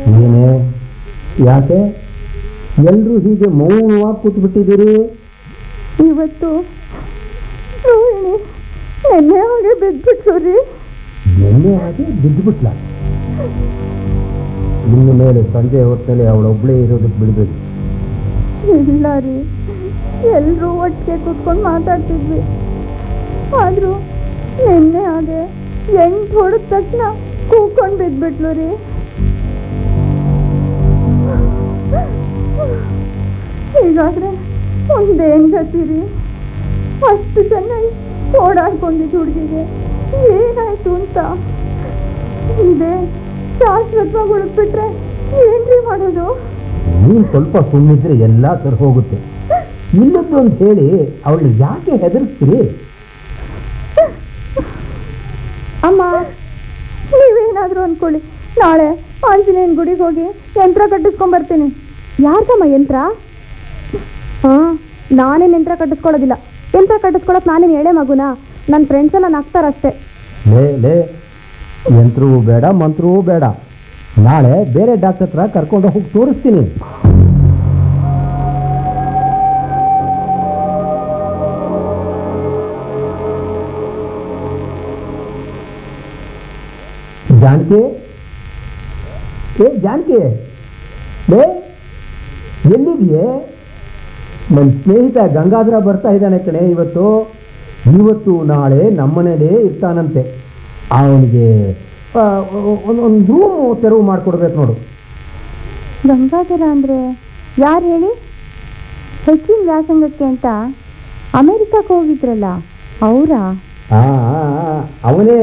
ಏನೇ ಯಾಕೆ ಎಲ್ಲರೂ ಹೀಗೆ ಮೌನವಾಗಿ ಕೂತ್ಬಿಟ್ಟಿದ್ದೀರಿ ಇವತ್ತು ರೋಹಿಣಿ ನೆನ್ನೆ ಹಾಗೆ ಬಿದ್ಬಿಟ್ರು ರೀ ನಿನ್ನೆ ಹಾಗೆ ಬಿದ್ದುಬಿಟ್ಲ ಇನ್ನು ಮೇಲೆ ಸಂಜೆ ಹೊತ್ತಲ್ಲಿ ಅವಳೊಬ್ಬಳೇ ಇರೋದಕ್ಕೆ ಬಿಡಬೇಕು ಇಲ್ಲ ರೀ ಎಲ್ಲರೂ ಒಟ್ಟಿಗೆ ಕೂತ್ಕೊಂಡು ಮಾತಾಡ್ತಿದ್ವಿ ಆದರೂ ನಿನ್ನೆ ಹಾಗೆ ಎಂಟು ಹೊಡೆದ ತಕ್ಷಣ ಕೂತ್ಕೊಂಡು ಬಿದ್ಬಿಟ್ಲು ರೀ ಹೀಗಾದ್ರೆ ಒಂದೇನು ಗತಿ ರೀ ಅಷ್ಟು ಚೆನ್ನಾಗಿ ಓಡಾಡ್ಕೊಂಡಿದ್ದು ಹುಡುಗಿಗೆ ಏನಾಯ್ತು ಅಂತ ಇದೇ ಶಾಶ್ವತವಾಗಿ ಉಳಿದ್ಬಿಟ್ರೆ ಏನ್ರಿ ಮಾಡೋದು ನೀನು ಸ್ವಲ್ಪ ಸುಮ್ಮನಿದ್ರೆ ಎಲ್ಲ ಸರಿ ಹೋಗುತ್ತೆ ಇಲ್ಲದ್ದು ಅಂತ ಹೇಳಿ ಅವಳು ಯಾಕೆ ಹೆದರ್ಸ್ತೀರಿ ಅಮ್ಮ ನೀವೇನಾದರೂ ಅನ್ಕೊಳ್ಳಿ ನಾಳೆ ಆಂಜನೇಯನ ಗುಡಿಗೆ ಹೋಗಿ ಯಂತ್ರ ಕಟ್ಟಿಸ್ಕೊಂಡ್ ಬರ್ತೀನಿ ಯಾರ್ದಮ್ಮ ಯಂತ್ರ ಹಾಂ ನಾನೇನು ಯಂತ್ರ ಕಟ್ಟಿಸ್ಕೊಳ್ಳೋದಿಲ್ಲ ಯಂತ್ರ ಕಟ್ಟಿಸ್ಕೊಳಕ್ ನಾನೇನು ಎಳೆ ಮಗುನಾ ನನ್ನ ಫ್ರೆಂಡ್ಸ್ ಎಲ್ಲ ನಗ್ತಾರಷ್ಟೇ ಲೇ ಲೇ ಯಂತ್ರವೂ ಬೇಡ ಮಂತ್ರವೂ ಬೇಡ ನಾಳೆ ಬೇರೆ ಡಾಕ್ಟರ್ ಹತ್ರ ಕರ್ಕೊಂಡು ಹೋಗಿ ತೋರಿಸ್ತೀನಿ ಜಾನಕಿ ಏ ಜಾನಕಿ ಲೇ ಎಲ್ಲಿದೆಯೇ ನನ್ನ ಸ್ನೇಹಿತ ಗಂಗಾಧರ ಬರ್ತಾ ಇದ್ದಾನೆ ಕಣೆ ಇವತ್ತು ಇವತ್ತು ನಾಳೆ ನಮ್ಮನೇಲೇ ಇರ್ತಾನಂತೆ ಅವನಿಗೆ ಒಂದು ರೂಮು ತೆರವು ಮಾಡಿಕೊಡ್ಬೇಕು ನೋಡು ಗಂಗಾಧರ ಅಂದರೆ ಯಾರು ಹೇಳಿ ಹೆಚ್ಚಿನ ವ್ಯಾಸಂಗಕ್ಕೆ ಅಂತ ಅಮೇರಿಕಕ್ಕೆ ಹೋಗಿದ್ರಲ್ಲ ಅವರಾ ಹಾಂ ಅವನೇ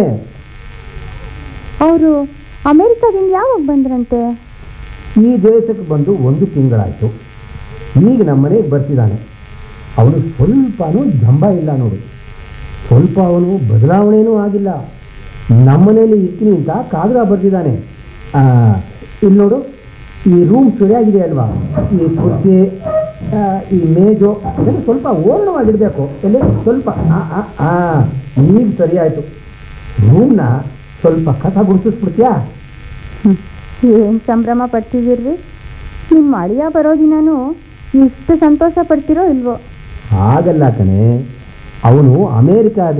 ಅವರು ಅಮೇರಿಕಾದಿಂದ ಯಾವಾಗ ಬಂದ್ರಂತೆ ಈ ದೇಶಕ್ಕೆ ಬಂದು ಒಂದು ತಿಂಗಳಾಯಿತು ಈಗ ನಮ್ಮನೆಗೆ ಬರ್ತಿದ್ದಾನೆ ಅವನು ಸ್ವಲ್ಪನೂ ಜಂಬ ಇಲ್ಲ ನೋಡು ಸ್ವಲ್ಪ ಅವನು ಬದಲಾವಣೆಯೂ ಆಗಿಲ್ಲ ನಮ್ಮನೇಲಿ ಇರ್ತೀನಿ ಅಂತ ಕಾಗದ ಬರ್ತಿದ್ದಾನೆ ಆ, ಇಲ್ಲಿ ನೋಡು ಈ ರೂಮ್ ಸರಿಯಾಗಿದೆ ಅಲ್ವಾ ಈ ಕುರ್ಚಿ ಆ, ಈ ಮೇಜು ಅದೆಲ್ಲ ಸ್ವಲ್ಪ ಓರ್ಣವಾಗಿಡಬೇಕು ಎಲ್ಲಿ ಸ್ವಲ್ಪ ಆ, ಆ, ಆ, ಈಗ ಸರಿಯಾಯಿತು ರೂಮ್ನ ಸ್ವಲ್ಪ ಕಸ ಗುಡಿಸಿಸ್ಬಿಡ್ತೀಯಾ ಏನು ಸಂಭ್ರಮ ಪಡ್ತಿದ್ದೀರ್ರಿ ನಿಮ್ಮ ಅಳಿಯ ಬರೋ ದಿನನೂ ಇಷ್ಟು ಸಂತೋಷ ಪಡ್ತಿರೋ ಇಲ್ವೋ ಹಾಗಲ್ಲ ಕಣೆ ಅವನು ಅಮೇರಿಕಾ